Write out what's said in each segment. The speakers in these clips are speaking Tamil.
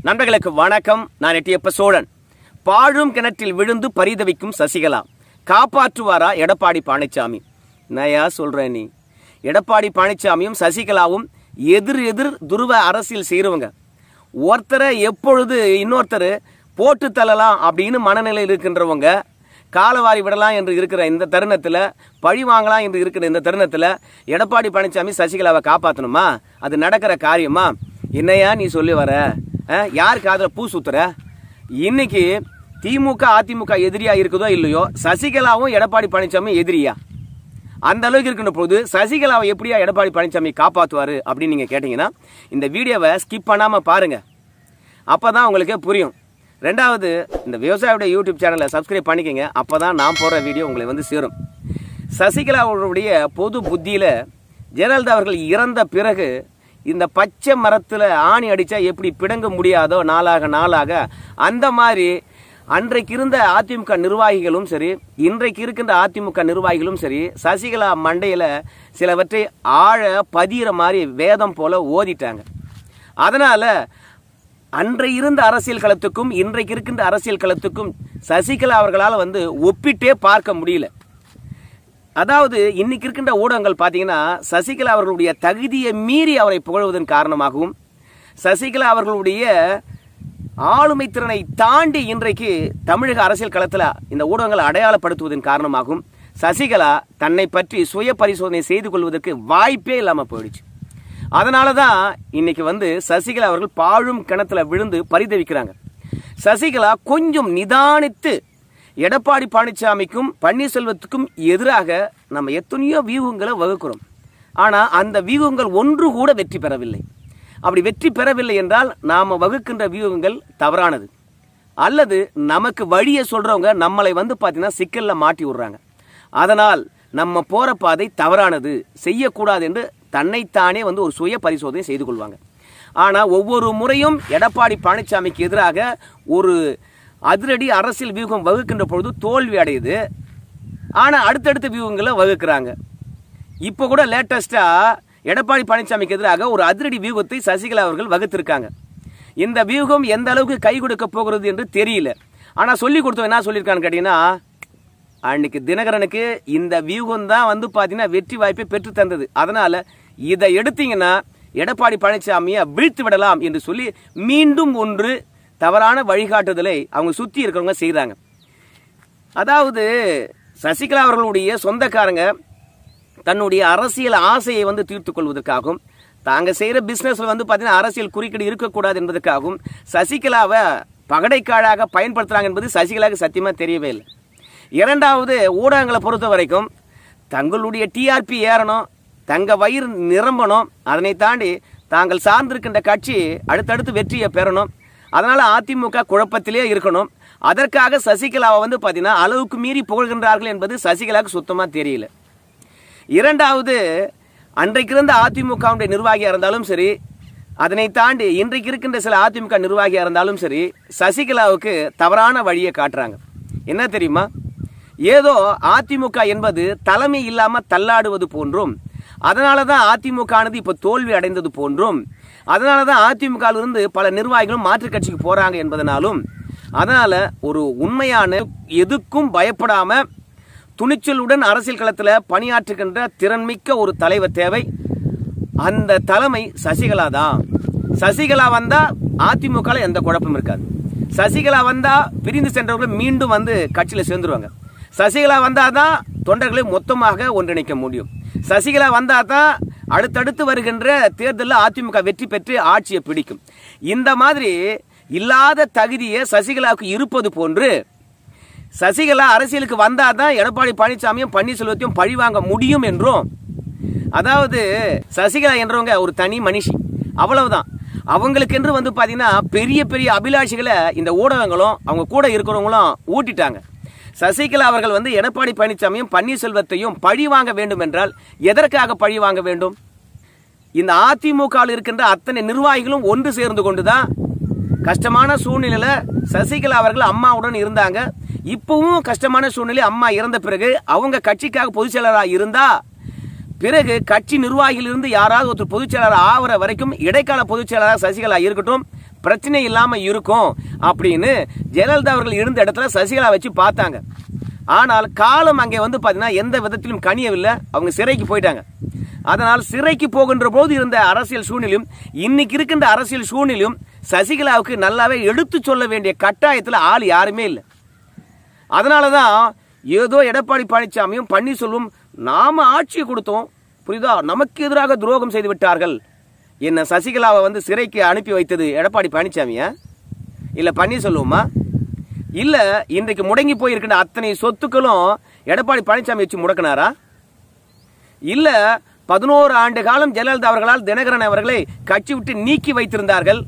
நண்பர்களுக்கு வணக்கம் நான் எட்டியப்ப சோழன் பாழும் கிணற்றில் விழுந்து பரிதவிக்கும் சசிகலா காப்பாற்றுவாரா எடப்பாடி பழனிசாமி நயா சொல்றேன் நீ எடப்பாடி பழனிசாமியும் சசிகலாவும் எதிர் எதிர் துருவ அரசியல் செய்கிறவங்க ஒருத்தரை எப்பொழுது இன்னொருத்தர் போட்டு தள்ளலாம் அப்படின்னு மனநிலையில் இருக்கின்றவங்க காலவாரி விடலாம் என்று இருக்கிற இந்த தருணத்தில் பழி வாங்கலாம் என்று இருக்கிற இந்த தருணத்தில் எடப்பாடி பழனிசாமி சசிகலாவை காப்பாற்றணுமா அது நடக்கிற காரியமா என்னையா நீ சொல்லி வர அஹ், யார் காதில் பூ சுத்துற இன்னைக்கு திமுக அதிமுக எதிரியா இருக்குதோ இல்லையோ சசிகலாவும் எடப்பாடி பழனிசாமி எதிரியா அந்த அளவுக்கு இருக்கின்ற போது சசிகலாவை எப்படியா எடப்பாடி பழனிசாமி காப்பாற்றுவாரு அப்படின்னு நீங்க கேட்டீங்கன்னா இந்த வீடியோவை ஸ்கிப் பண்ணாம பாருங்க அப்பதான் உங்களுக்கு புரியும் ரெண்டாவது இந்த விவசாயியோட யூடியூப் சேனலை சப்ஸ்கிரைப் பண்ணிக்கங்க அப்பதான் நான் போடுற வீடியோ உங்களை வந்து சேரும் சசிகலாவுடைய பொது புத்தியில ஜெயலலிதா அவர்கள் இறந்த பிறகு இந்த பச்சை மரத்துல ஆணி அடிச்சா எப்படி பிடுங்க முடியாதோ நாளாக நாளாக அந்த மாதிரி அன்றைக்கு இருந்த அதிமுக நிர்வாகிகளும் சரி இன்றைக்கு இருக்கின்ற அதிமுக நிர்வாகிகளும் சரி சசிகலா மண்டையில சிலவற்றை ஆழ பதிகிற மாதிரி வேதம் போல ஓதிட்டாங்க அதனால அன்றை இருந்த அரசியல் களத்துக்கும் இன்றைக்கு இருக்கின்ற அரசியல் களத்துக்கும் சசிகலா அவர்களால் வந்து ஒப்பிட்டே பார்க்க முடியல அதாவது இன்னைக்கு இருக்கின்ற ஊடகங்கள் பார்த்தீங்கன்னா சசிகலா அவர்களுடைய தகுதியை மீறி அவரை புகழ்வதன் காரணமாகவும் சசிகலா அவர்களுடைய ஆளுமை திறனை தாண்டி இன்றைக்கு தமிழக அரசியல் களத்தில் இந்த ஊடகங்களை அடையாளப்படுத்துவதன் காரணமாகவும் சசிகலா தன்னை பற்றி சுய பரிசோதனை செய்து கொள்வதற்கு வாய்ப்பே இல்லாமல் போயிடுச்சு அதனால தான் இன்னைக்கு வந்து சசிகலா அவர்கள் பாழும் கிணத்துல விழுந்து பரிதவிக்கிறாங்க சசிகலா கொஞ்சம் நிதானித்து எடப்பாடி பழனிசாமிக்கும் பன்னீர்செல்வத்துக்கும் எதிராக நம்ம எத்தனையோ வியூகங்களை வகுக்கிறோம் ஆனா அந்த வியூகங்கள் ஒன்று கூட வெற்றி பெறவில்லை அப்படி வெற்றி பெறவில்லை என்றால் நாம வகுக்கின்ற வியூகங்கள் தவறானது அல்லது நமக்கு வழியை சொல்றவங்க நம்மளை வந்து பார்த்தீங்கன்னா சிக்கல்ல மாட்டி விடுறாங்க அதனால் நம்ம போற பாதை தவறானது செய்யக்கூடாது என்று தன்னைத்தானே வந்து ஒரு சுய பரிசோதனை செய்து கொள்வாங்க ஆனா ஒவ்வொரு முறையும் எடப்பாடி பழனிசாமிக்கு எதிராக ஒரு அதிரடி அரசியல் வியூகம் வகுக்கின்ற பொழுது தோல்வி அடையுது ஆனா அடுத்தடுத்த வியூகங்களை வகுக்கிறாங்க இப்போ கூட லேட்டஸ்டா எடப்பாடி பழனிசாமிக்கு எதிராக ஒரு அதிரடி வியூகத்தை சசிகலா அவர்கள் வகுத்திருக்காங்க இந்த வியூகம் எந்த அளவுக்கு கை கொடுக்க போகிறது என்று தெரியல ஆனா சொல்லி கொடுத்தவன் என்ன சொல்லியிருக்கான்னு கேட்டீங்கன்னா அன்னைக்கு தினகரனுக்கு இந்த வியூகம் தான் வந்து பாத்தீங்கன்னா வெற்றி வாய்ப்பை பெற்று தந்தது அதனால இதை எடுத்தீங்கன்னா எடப்பாடி பழனிசாமியை வீழ்த்து விடலாம் என்று சொல்லி மீண்டும் ஒன்று தவறான வழிகாட்டுதலை அவங்க சுத்தி இருக்கிறவங்க செய்றாங்க அதாவது சசிகலா அவர்களுடைய சொந்தக்காரங்க தன்னுடைய அரசியல் ஆசையை வந்து தீர்த்து கொள்வதற்காகவும் தாங்க செய்யற பிசினஸ்ல வந்து பாத்தீங்கன்னா அரசியல் குறுக்கீடு இருக்கக்கூடாது என்பதற்காகவும் சசிகலாவை பகடைக்காழாக பயன்படுத்துறாங்க என்பது சசிகலாவுக்கு சத்தியமா தெரியவே இல்லை இரண்டாவது ஊடகங்களை பொறுத்த வரைக்கும் தங்களுடைய டிஆர்பி ஏறணும் தங்க வயிறு நிரம்பணும் அதனை தாண்டி தாங்கள் சார்ந்திருக்கின்ற கட்சி அடுத்தடுத்து வெற்றியை பெறணும் அதனால அதிமுக குழப்பத்திலே இருக்கணும் அதற்காக சசிகலாவை வந்து பார்த்தீங்கன்னா அளவுக்கு மீறி புகழ்கின்றார்கள் என்பது சசிகலாவுக்கு சுத்தமா தெரியல இரண்டாவது அன்றைக்கு இருந்த அதிமுகவுடைய நிர்வாகியா இருந்தாலும் சரி அதனை தாண்டி இன்றைக்கு இருக்கின்ற சில அதிமுக நிர்வாகியா இருந்தாலும் சரி சசிகலாவுக்கு தவறான வழியை காட்டுறாங்க என்ன தெரியுமா ஏதோ அதிமுக என்பது தலைமை இல்லாம தள்ளாடுவது போன்றும் அதனால தான் அதிமுக ஆனது இப்ப தோல்வி அடைந்தது போன்றும் அதனால தான் அதிமுக இருந்து பல நிர்வாகிகளும் மாற்றுக் கட்சிக்கு போறாங்க என்பதனாலும் அதனால ஒரு உண்மையான எதுக்கும் பயப்படாம துணிச்சலுடன் அரசியல் களத்தில் பணியாற்றுகின்ற திறன்மிக்க ஒரு தலைவர் தேவை அந்த தலைமை சசிகலா தான் சசிகலா வந்தா அதிமுக ல எந்த குழப்பம் இருக்காது சசிகலா வந்தா பிரிந்து சென்றவர்கள் மீண்டும் வந்து கட்சியில சேர்ந்துருவாங்க சசிகலா வந்தாதான் தொண்டர்களை மொத்தமாக ஒன்றிணைக்க முடியும் சசிகலா வந்தாதான் அடுத்தடுத்து வருகின்ற தேர்தலில் அதிமுக வெற்றி பெற்று ஆட்சியை பிடிக்கும் இந்த மாதிரி இல்லாத தகுதியை சசிகலாவுக்கு இருப்பது போன்று சசிகலா அரசியலுக்கு வந்தாதான் எடப்பாடி பழனிசாமியும் பன்னீர்செல்வத்தையும் பழி வாங்க முடியும் என்றும் அதாவது சசிகலா என்றவங்க ஒரு தனி மனுஷி அவ்வளவுதான் அவங்களுக்கென்று வந்து பாத்தீங்கன்னா பெரிய பெரிய அபிலாஷிகளை இந்த ஊடகங்களும் அவங்க கூட இருக்கிறவங்களும் ஊட்டிட்டாங்க சசிகலா அவர்கள் வந்து எடப்பாடி பழனிசாமியும் பன்னீர்செல்வத்தையும் பழி வாங்க வேண்டும் என்றால் எதற்காக பழி வாங்க வேண்டும் இந்த அதிமுக இருக்கின்ற அத்தனை நிர்வாகிகளும் ஒன்று சேர்ந்து கொண்டுதான் கஷ்டமான சூழ்நிலையில சசிகலா அவர்கள் அம்மாவுடன் இருந்தாங்க இப்பவும் கஷ்டமான சூழ்நிலை அம்மா இறந்த பிறகு அவங்க கட்சிக்காக பொதுச் செயலராக இருந்தா பிறகு கட்சி நிர்வாகியிலிருந்து யாராவது ஒருத்தர் பொதுச் செயலாளர் ஆகிற வரைக்கும் இடைக்கால பொதுச் செயலாளர் சசிகலா இருக்கட்டும் பிரச்சனை இல்லாம இருக்கும் அப்படின்னு ஜெயலலிதா அவர்கள் இருந்த இடத்துல சசிகலா வச்சு பார்த்தாங்க ஆனால் காலம் அங்கே வந்து பார்த்தீங்கன்னா எந்த விதத்திலும் கனியவில்லை அவங்க சிறைக்கு போயிட்டாங்க அதனால் சிறைக்கு போகின்ற போது இருந்த அரசியல் சூழ்நிலையும் இன்னைக்கு இருக்கின்ற அரசியல் சூழ்நிலையும் சசிகலாவுக்கு நல்லாவே எடுத்து சொல்ல வேண்டிய கட்டாயத்தில் ஆள் யாருமே இல்லை அதனால தான் ஏதோ எடப்பாடி பழனிசாமியும் பன்னீர்செல்வம் நாம ஆட்சியை கொடுத்தோம் புரியுதா நமக்கு எதிராக துரோகம் செய்து விட்டார்கள் என்ன சசிகலாவை வந்து சிறைக்கு அனுப்பி வைத்தது எடப்பாடி பழனிசாமியா இல்ல பன்னீர்செல்வமா இல்ல இன்றைக்கு முடங்கி போயிருக்கின்ற அத்தனை சொத்துக்களும் எடப்பாடி பழனிசாமி வச்சு முடக்கினாரா இல்ல பதினோரு ஆண்டு காலம் ஜெயலலிதா அவர்களால் தினகரன் அவர்களை கட்சி விட்டு நீக்கி வைத்திருந்தார்கள்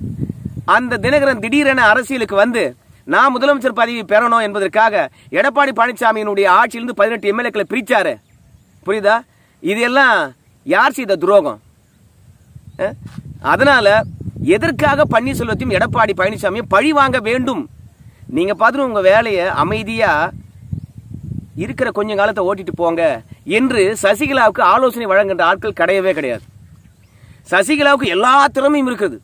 அந்த தினகரன் திடீரென அரசியலுக்கு வந்து நான் முதலமைச்சர் பதவி பெறணும் என்பதற்காக எடப்பாடி பழனிசாமியினுடைய ஆட்சியிலிருந்து பதினெட்டு எம்எல்ஏக்களை பிரிச்சாரு புரியுதா இது எல்லாம் யார் செய்த துரோகம் அஹ்? அதனால எதற்காக பன்னீர்செல்வத்தையும் எடப்பாடி பழனிசாமியும் பழி வாங்க வேண்டும் நீங்க பார்த்துட்டு உங்க வேலையை அமைதியா இருக்கிற கொஞ்ச காலத்தை ஓட்டிட்டு போங்க என்று சசிகலாவுக்கு ஆலோசனை வழங்குகின்ற ஆட்கள் கிடையவே கிடையாது சசிகலாவுக்கு எல்லா திறமையும் இருக்குது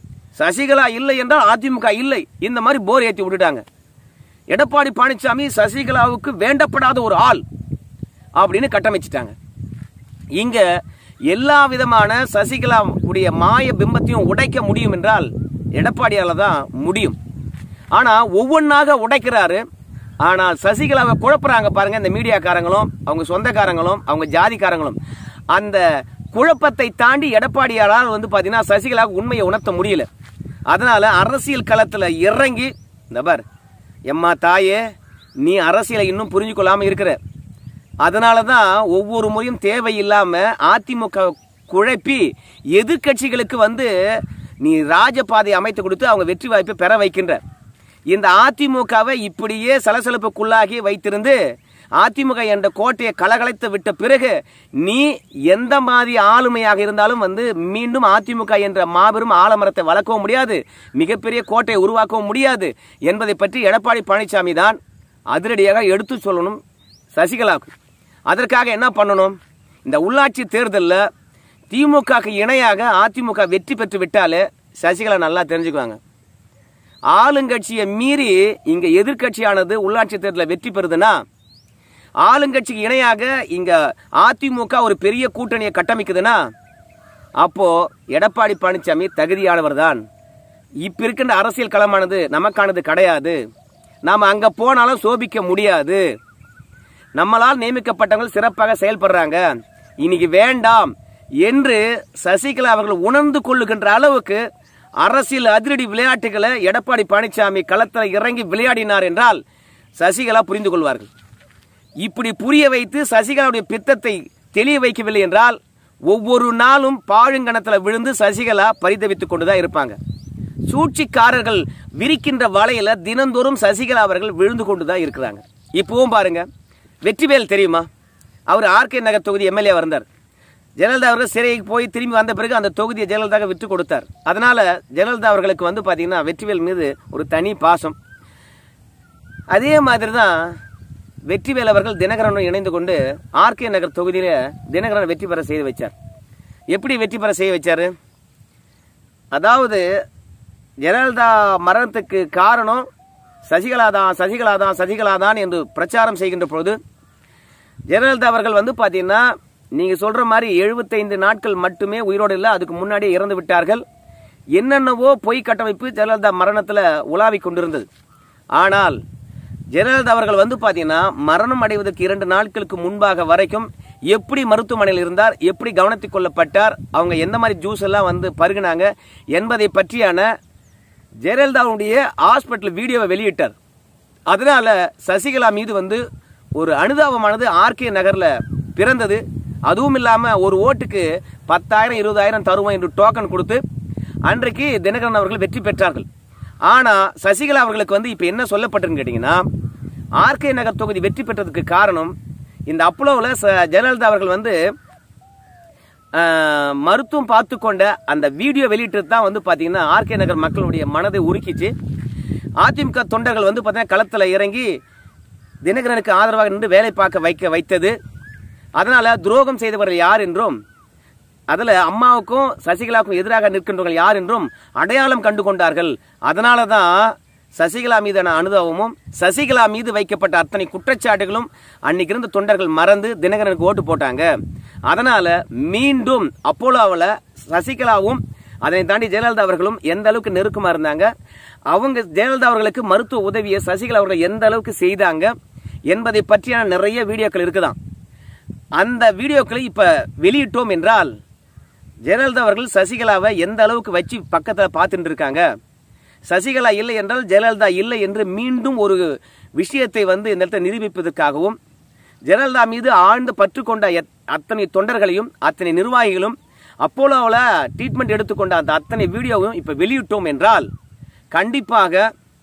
சசிகலா இல்லை என்றால் அதிமுக இல்லை இந்த மாதிரி போர் ஏற்றி விட்டுட்டாங்க எடப்பாடி பழனிசாமி சசிகலாவுக்கு வேண்டப்படாத ஒரு ஆள் அப்படின்னு கட்டமைச்சிட்டாங்க இங்க எல்லா விதமான சசிகலா உடைய மாய பிம்பத்தையும் உடைக்க முடியும் என்றால் எடப்பாடியால தான் முடியும் ஆனா ஒவ்வொன்றாக உடைக்கிறாரு ஆனால் சசிகலாவை குழப்புறாங்க பாருங்க இந்த மீடியாக்காரங்களும் அவங்க சொந்தக்காரங்களும் அவங்க ஜாதிக்காரங்களும் அந்த குழப்பத்தை தாண்டி எடப்பாடியாரால் வந்து பாத்தீங்கன்னா சசிகலாவுக்கு உண்மையை உணர்த்த முடியல அதனால அரசியல் களத்துல இறங்கி இந்த பார் எம்மா தாயே நீ அரசியலை இன்னும் புரிஞ்சு கொள்ளாம இருக்கிற அதனால தான் ஒவ்வொரு முறையும் தேவையில்லாம அதிமுக குழப்பி எதிர்க்கட்சிகளுக்கு வந்து நீ ராஜபாதை அமைத்து கொடுத்து அவங்க வெற்றி வாய்ப்பை பெற வைக்கின்ற இந்த அதிமுகவை இப்படியே சலசலப்புக்குள்ளாகி வைத்திருந்து அதிமுக என்ற கோட்டையை கலகலைத்து விட்ட பிறகு நீ எந்த மாதிரி ஆளுமையாக இருந்தாலும் வந்து மீண்டும் அதிமுக என்ற மாபெரும் ஆலமரத்தை வளர்க்கவும் முடியாது மிகப்பெரிய கோட்டையை உருவாக்கவும் முடியாது என்பதை பற்றி எடப்பாடி பழனிசாமி தான் அதிரடியாக எடுத்து சொல்லணும் சசிகலாவுக்கு அதற்காக என்ன பண்ணணும் இந்த உள்ளாட்சி தேர்தலில் திமுகக்கு இணையாக அதிமுக வெற்றி பெற்று விட்டாலே சசிகலா நல்லா தெரிஞ்சுக்குவாங்க ஆளுங்கட்சியை மீறி இங்க எதிர்க்கட்சியானது உள்ளாட்சி தேர்தலில் வெற்றி பெறுதுன்னா ஆளுங்கட்சிக்கு இணையாக இங்க அதிமுக ஒரு பெரிய கூட்டணியை கட்டமைக்குதுன்னா அப்போ எடப்பாடி பழனிசாமி தகுதியானவர் தான் இப்ப இருக்கின்ற அரசியல் களமானது நமக்கானது கிடையாது நாம அங்க போனாலும் சோபிக்க முடியாது நம்மளால் நியமிக்கப்பட்டவங்க சிறப்பாக செயல்படுறாங்க இன்னைக்கு வேண்டாம் என்று சசிகலா அவர்கள் உணர்ந்து கொள்ளுகின்ற அளவுக்கு அரசியல் அதிரடி விளையாட்டுகளை எடப்பாடி பழனிசாமி களத்தில் இறங்கி விளையாடினார் என்றால் சசிகலா புரிந்து கொள்வார்கள் இப்படி புரிய வைத்து சசிகலாவுடைய பித்தத்தை தெளிய வைக்கவில்லை என்றால் ஒவ்வொரு நாளும் பாழுங்கணத்தில் விழுந்து சசிகலா பரிதவித்துக் கொண்டுதான் இருப்பாங்க சூழ்ச்சிக்காரர்கள் விரிக்கின்ற வலையில தினந்தோறும் சசிகலா அவர்கள் விழுந்து கொண்டுதான் இருக்கிறாங்க இப்பவும் பாருங்க வெற்றிவேல் தெரியுமா அவர் ஆர்கே நகர் தொகுதி எம்எல்ஏ வந்தார் ஜெயலலிதா அவர்கள் சிறைக்கு போய் திரும்பி வந்த பிறகு அந்த தொகுதியை ஜெயலலிதா விட்டு கொடுத்தார் அதனால ஜெயலலிதா அவர்களுக்கு வந்து பாத்தீங்கன்னா வெற்றிவேல் மீது ஒரு தனி பாசம் அதே மாதிரி தான் வெற்றிவேல் அவர்கள் தினகரனுடன் இணைந்து கொண்டு ஆர்கே நகர் தொகுதியில தினகரன் வெற்றி பெற செய்து வச்சார் எப்படி வெற்றி பெற செய்ய வச்சாரு அதாவது ஜெயலலிதா மரணத்துக்கு காரணம் சசிகலா தான் சசிகலா தான் சசிகலா தான் என்று பிரச்சாரம் செய்கின்ற பொழுது ஜெயலலிதா அவர்கள் வந்து பார்த்தீங்கன்னா நீங்க சொல்ற மாதிரி எழுபத்தைந்து நாட்கள் மட்டுமே உயிரோடு இல்லை அதுக்கு முன்னாடியே இறந்து விட்டார்கள் என்னென்னவோ பொய் கட்டமைப்பு ஜெயலலிதா மரணத்தில் உலாவிக் கொண்டிருந்தது ஆனால் ஜெயலலிதா அவர்கள் வந்து பார்த்தீங்கன்னா மரணம் அடைவதற்கு இரண்டு நாட்களுக்கு முன்பாக வரைக்கும் எப்படி மருத்துவமனையில் இருந்தார் எப்படி கவனித்துக் கொள்ளப்பட்டார் அவங்க எந்த மாதிரி ஜூஸ் எல்லாம் வந்து பருகினாங்க என்பதை பற்றியான ஜெயலலிதாவுடைய ஹாஸ்பிட்டல் வீடியோவை வெளியிட்டார் அதனால சசிகலா மீது வந்து ஒரு அனுதாபமானது ஆர்கே நகர்ல பிறந்தது அதுவும் இல்லாம ஒரு ஓட்டுக்கு பத்தாயிரம் இருபதாயிரம் தருவோம் என்று டோக்கன் கொடுத்து அன்றைக்கு தினகரன் அவர்கள் வெற்றி பெற்றார்கள் ஆனா சசிகலா அவர்களுக்கு வந்து இப்ப என்ன சொல்லப்பட்டிருன்னு கேட்டீங்கன்னா ஆர்கே நகர் தொகுதி வெற்றி பெற்றதுக்கு காரணம் இந்த அப்போலோவில் ஜெயலலிதா அவர்கள் வந்து ஆஹ், மருத்துவம் பார்த்து கொண்ட அந்த வீடியோ வெளியிட்டது தான் வந்து பாத்தீங்கன்னா ஆர்கே நகர் மக்களுடைய மனதை உருக்கிச்சு அதிமுக தொண்டர்கள் வந்து பார்த்தீங்கன்னா களத்தில் இறங்கி தினகரனுக்கு ஆதரவாக நின்று வேலை பார்க்க வைக்க வைத்தது அதனால துரோகம் செய்தவர்கள் யார் என்றும் அதுல அம்மாவுக்கும் சசிகலாவுக்கும் எதிராக நிற்கின்றவர்கள் யார் என்றும் அடையாளம் கண்டு கொண்டார்கள் அதனால தான் சசிகலா மீதான அனுதாபமும் சசிகலா மீது வைக்கப்பட்ட அத்தனை குற்றச்சாட்டுகளும் அன்னைக்கு இருந்த தொண்டர்கள் மறந்து தினகரனுக்கு ஓட்டு போட்டாங்க அதனால மீண்டும் அப்போலோவில் சசிகலாவும் அதனை தாண்டி ஜெயலலிதா அவர்களும் எந்த அளவுக்கு நெருக்கமா இருந்தாங்க அவங்க ஜெயலலிதா அவர்களுக்கு மருத்துவ உதவியை சசிகலா அவர்கள் எந்த அளவுக்கு செய்தாங்க என்பதை பற்றியான நிறைய வீடியோக்கள் இருக்குதாம் அந்த வீடியோக்களை இப்ப வெளியிட்டோம் என்றால் ஜெயலலிதா அவர்கள் சசிகலாவை எந்த அளவுக்கு வச்சு பக்கத்தில் பார்த்துட்டு இருக்காங்க சசிகலா இல்லை என்றால் ஜெயலலிதா இல்லை என்று மீண்டும் ஒரு விஷயத்தை வந்து இந்த இடத்துல நிரூபிப்பதற்காகவும் ஜெயலலிதா மீது ஆழ்ந்து பற்று கொண்ட எத்- அத்தனை தொண்டர்களையும் அத்தனை நிர்வாகிகளும் அப்போலோவில் ட்ரீட்மெண்ட் எடுத்துக்கொண்ட அந்த அத்தனை வீடியோவும் இப்போ வெளியிட்டோம் என்றால் கண்டிப்பாக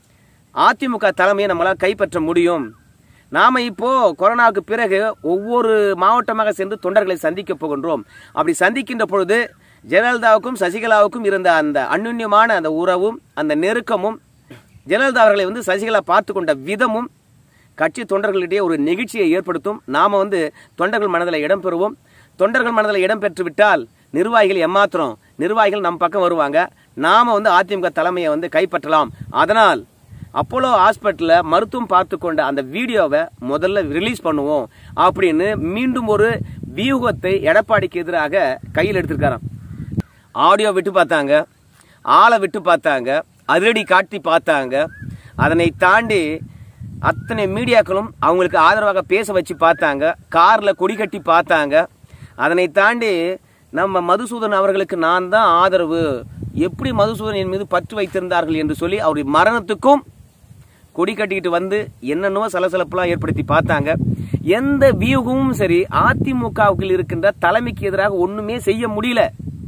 அதிமுக தலைமையை நம்மளால் கைப்பற்ற முடியும் நாம இப்போ கொரோனாவுக்கு பிறகு ஒவ்வொரு மாவட்டமாக சென்று தொண்டர்களை சந்திக்க போகின்றோம் அப்படி சந்திக்கின்ற பொழுது ஜெயலலிதாவுக்கும் சசிகலாவுக்கும் இருந்த அந்த அந்யுன்யமான அந்த உறவும் அந்த நெருக்கமும் ஜெயலலிதா அவர்களை வந்து சசிகலா பார்த்து கொண்ட விதமும் கட்சி தொண்டர்களிடையே ஒரு நெகிழ்ச்சியை ஏற்படுத்தும் நாம வந்து தொண்டர்கள் மனதில் இடம் பெறுவோம் தொண்டர்கள் மனதில் இடம் பெற்று விட்டால் நிர்வாகிகள் ஏமாத்திரம் நிர்வாகிகள் நம் பக்கம் வருவாங்க நாம வந்து அதிமுக தலைமையை வந்து கைப்பற்றலாம் அதனால் அப்போலோ ஹாஸ்பிட்டலில் மருத்துவம் பார்த்து கொண்ட அந்த வீடியோவை முதல்ல ரிலீஸ் பண்ணுவோம் அப்படின்னு மீண்டும் ஒரு வியூகத்தை எடப்பாடிக்கு எதிராக கையில் எடுத்திருக்காராம் ஆடியோ விட்டு பார்த்தாங்க ஆளை விட்டு பார்த்தாங்க அதிரடி காட்டி பார்த்தாங்க அதனை தாண்டி அத்தனை மீடியாக்களும் அவங்களுக்கு ஆதரவாக பேச வச்சு பார்த்தாங்க கார்ல கொடி கட்டி பார்த்தாங்க அதனை தாண்டி நம்ம மதுசூதன் அவர்களுக்கு நான் தான் ஆதரவு எப்படி மதுசூதன் என் மீது பற்று வைத்திருந்தார்கள் என்று சொல்லி அவருடைய மரணத்துக்கும் கொடி கட்டிக்கிட்டு வந்து என்னென்னவோ சலசலப்புலாம் ஏற்படுத்தி பார்த்தாங்க எந்த வியூகமும் சரி அதிமுகவுக்குள் இருக்கின்ற தலைமைக்கு எதிராக ஒண்ணுமே செய்ய முடியல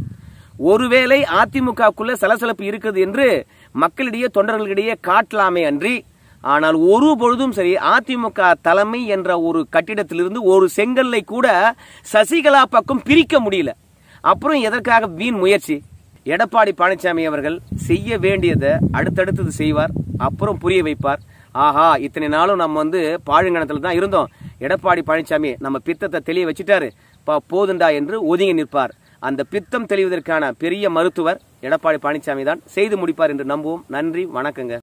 ஒருவேளை அதிமுகவுக்குள்ள சலசலப்பு இருக்குது என்று மக்களிடையே தொண்டர்களிடையே காட்டலாமே அன்றி ஆனால் ஒரு பொழுதும் சரி அதிமுக தலைமை என்ற ஒரு கட்டிடத்திலிருந்து ஒரு செங்கல்லை கூட சசிகலா பக்கம் பிரிக்க முடியல அப்புறம் எதற்காக வீண் முயற்சி எடப்பாடி பழனிசாமி அவர்கள் செய்ய வேண்டியதை அடுத்தடுத்தது செய்வார் அப்புறம் புரிய வைப்பார் ஆஹா இத்தனை நாளும் நம்ம வந்து பாழுங்கணத்துல தான் இருந்தோம் எடப்பாடி பழனிசாமி நம்ம பித்தத்தை தெளிய வச்சுட்டாரு பா போதுண்டா என்று ஒதுங்கி நிற்பார் அந்த பித்தம் தெளிவதற்கான பெரிய மருத்துவர் எடப்பாடி பழனிசாமி தான் செய்து முடிப்பார் என்று நம்புவோம் நன்றி வணக்கங்க